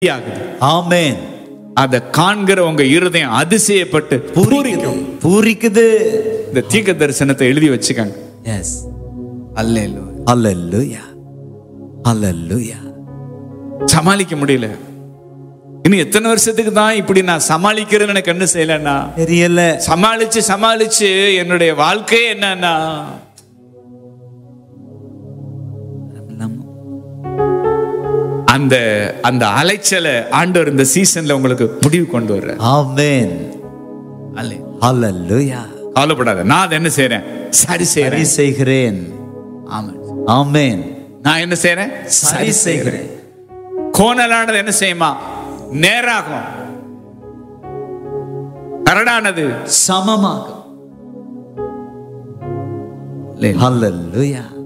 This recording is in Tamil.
ஆகுது ஆமென் அதை காண்கிற உங்க இருதயம் அதிசயப்பட்டு பூரிக்கும் பூரிக்குது இந்த தீர்க்க தரிசனத்தை எழுதி வச்சுக்கங்க எஸ் அல்லேலூயா அல்லேலூயா அல்லேலூயா சமாளிக்க முடியல இன்னும் எத்தனை வருஷத்துக்கு தான் இப்படி நான் சமாளிக்கிறேன்னு எனக்கு என்ன செய்யலன்னா தெரியல சமாளிச்சு சமாளிச்சு என்னுடைய வாழ்க்கையே என்னன்னா அந்த அந்த அலைச்சலை ஆண்டவர் இந்த சீசன்ல உங்களுக்கு முடிவு கொண்டு வர்ற ஆமென் அல்லே அல்லேலூயா கவலைப்படாத நான் அதை என்ன செய்றேன் சரி சரி செய்றேன் செய்கிறேன் ஆமா ஆமென் நான் என்ன செய்றேன் சரி செய்கிறேன் கோணலானது என்ன செய்யுமா நேராகும் கரடானது சமமாகும் அல்லேலூயா